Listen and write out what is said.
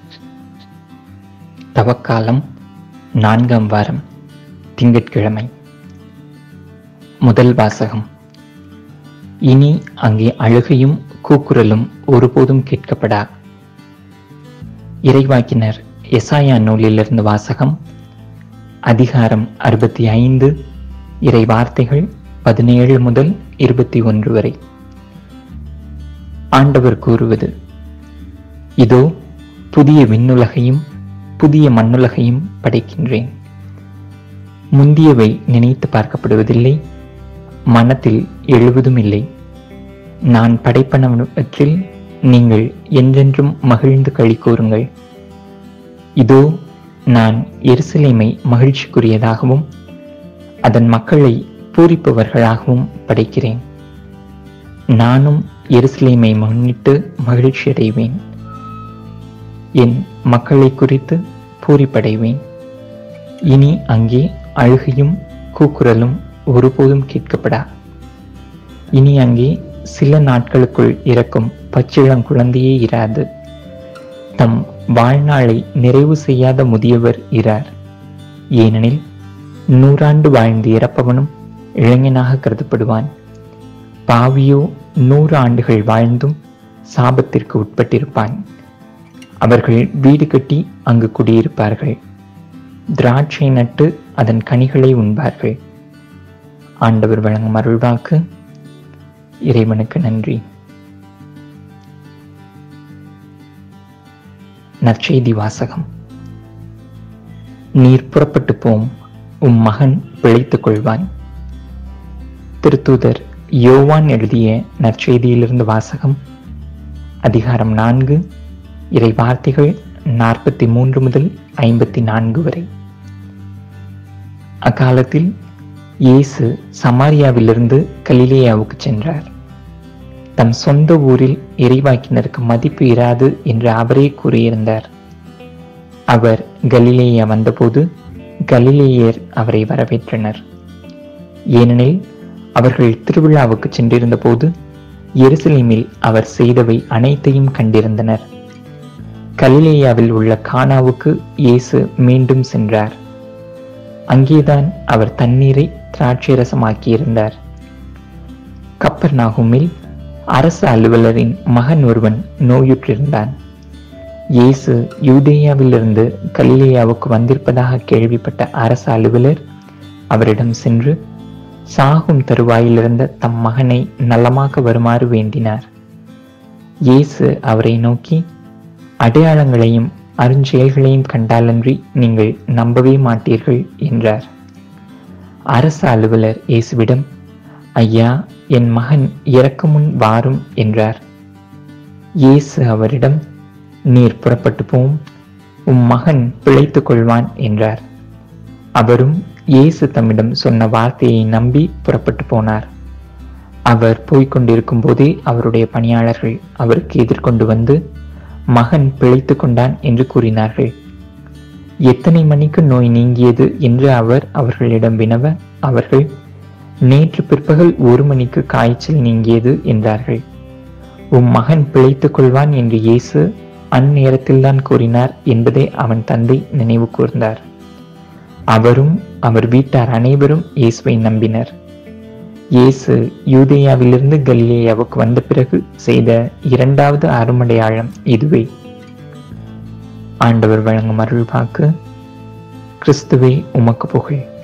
தவக்காலம் நான்காம் வாரம் திங்கட்கிழமை முதல் வாசகம் இனி அங்கே அழுகையும் கூக்குரலும் ஒருபோதும் கேட்கப்படா இறைவாக்கினர் எசாயா நூலிலிருந்து வாசகம் அதிகாரம் அறுபத்தி ஐந்து இறை வார்த்தைகள் பதினேழு முதல் இருபத்தி ஒன்று வரை ஆண்டவர் கூறுவது இதோ புதிய விண்ணுலகையும் புதிய மண்ணுலகையும் படைக்கின்றேன் முந்தியவை நினைத்து பார்க்கப்படுவதில்லை மனத்தில் எழுவதும் இல்லை நான் படைப்பனவற்றில் நீங்கள் என்றென்றும் மகிழ்ந்து களி கூறுங்கள் இதோ நான் எருசலேமை மகிழ்ச்சிக்குரியதாகவும் அதன் மக்களை பூரிப்பவர்களாகவும் படைக்கிறேன் நானும் எருசலேமை முன்னிட்டு மகிழ்ச்சியடைவேன் என் மக்களை குறித்து பூரிப்படைவேன் இனி அங்கே அழுகையும் கூக்குரலும் ஒருபோதும் கேட்கப்படா இனி அங்கே சில நாட்களுக்குள் இறக்கும் பச்சிளங்குழந்தையே இராது தம் வாழ்நாளை நிறைவு செய்யாத முதியவர் இரார் ஏனெனில் நூறாண்டு வாழ்ந்து இறப்பவனும் இளைஞனாக கருதப்படுவான் பாவியோ நூறு ஆண்டுகள் வாழ்ந்தும் சாபத்திற்கு உட்பட்டிருப்பான் அவர்கள் வீடு கட்டி அங்கு குடியிருப்பார்கள் திராட்சை நட்டு அதன் கனிகளை உண்பார்கள் ஆண்டவர் வழங்கும் அருள்வாக்கு இறைவனுக்கு நன்றி நற்செய்தி வாசகம் நீர் புறப்பட்டு போம் உம் மகன் பிழைத்துக் கொள்வான் திருத்தூதர் யோவான் எழுதிய நற்செய்தியிலிருந்து வாசகம் அதிகாரம் நான்கு இறை வார்த்தைகள் நாற்பத்தி மூன்று முதல் ஐம்பத்தி நான்கு வரை அக்காலத்தில் இயேசு சமாரியாவிலிருந்து கலிலேயாவுக்கு சென்றார் தம் சொந்த ஊரில் இறைவாக்கினருக்கு மதிப்பு இராது என்று அவரே கூறியிருந்தார் அவர் கலிலேயா வந்தபோது கலிலேயர் அவரை வரவேற்றனர் ஏனெனில் அவர்கள் திருவிழாவுக்கு சென்றிருந்த போது எருசலேமில் அவர் செய்தவை அனைத்தையும் கண்டிருந்தனர் கலிலேயாவில் உள்ள கானாவுக்கு இயேசு மீண்டும் சென்றார் அங்கேதான் அவர் தண்ணீரை திராட்சை ரசமாக்கியிருந்தார் கப்பர் நாகுமில் அரசு அலுவலரின் மகன் ஒருவன் நோயுற்றிருந்தான் இயேசு யூதேயாவிலிருந்து கலிலேயாவுக்கு வந்திருப்பதாக கேள்விப்பட்ட அரசு அலுவலர் அவரிடம் சென்று சாகும் தருவாயிலிருந்த தம் மகனை நலமாக்க வருமாறு வேண்டினார் இயேசு அவரை நோக்கி அடையாளங்களையும் அருஞ்செயல்களையும் கண்டாலன்றி நீங்கள் நம்பவே மாட்டீர்கள் என்றார் அரசு அலுவலர் இயேசுவிடம் ஐயா என் மகன் இறக்கு முன் வாரும் என்றார் இயேசு அவரிடம் நீர் புறப்பட்டு போம் உம் மகன் பிழைத்துக் கொள்வான் என்றார் அவரும் இயேசு தம்மிடம் சொன்ன வார்த்தையை நம்பி புறப்பட்டு போனார் அவர் போய்கொண்டிருக்கும் போதே அவருடைய பணியாளர்கள் அவருக்கு எதிர்கொண்டு வந்து மகன் பிழைத்துக் கொண்டான் என்று கூறினார்கள் எத்தனை மணிக்கு நோய் நீங்கியது என்று அவர் அவர்களிடம் வினவ அவர்கள் நேற்று பிற்பகல் ஒரு மணிக்கு காய்ச்சல் நீங்கியது என்றார்கள் உம் மகன் பிழைத்துக் கொள்வான் என்று இயேசு அந்நேரத்தில்தான் கூறினார் என்பதை அவன் தந்தை நினைவு கூர்ந்தார் அவரும் அவர் வீட்டார் அனைவரும் இயேசுவை நம்பினர் இயேசு யூதேயாவிலிருந்து கலிலேயாவுக்கு வந்த பிறகு செய்த இரண்டாவது அருமடையாளம் இதுவே ஆண்டவர் வழங்கும் அருள்வாக்கு கிறிஸ்துவே உமக்கு புகழ்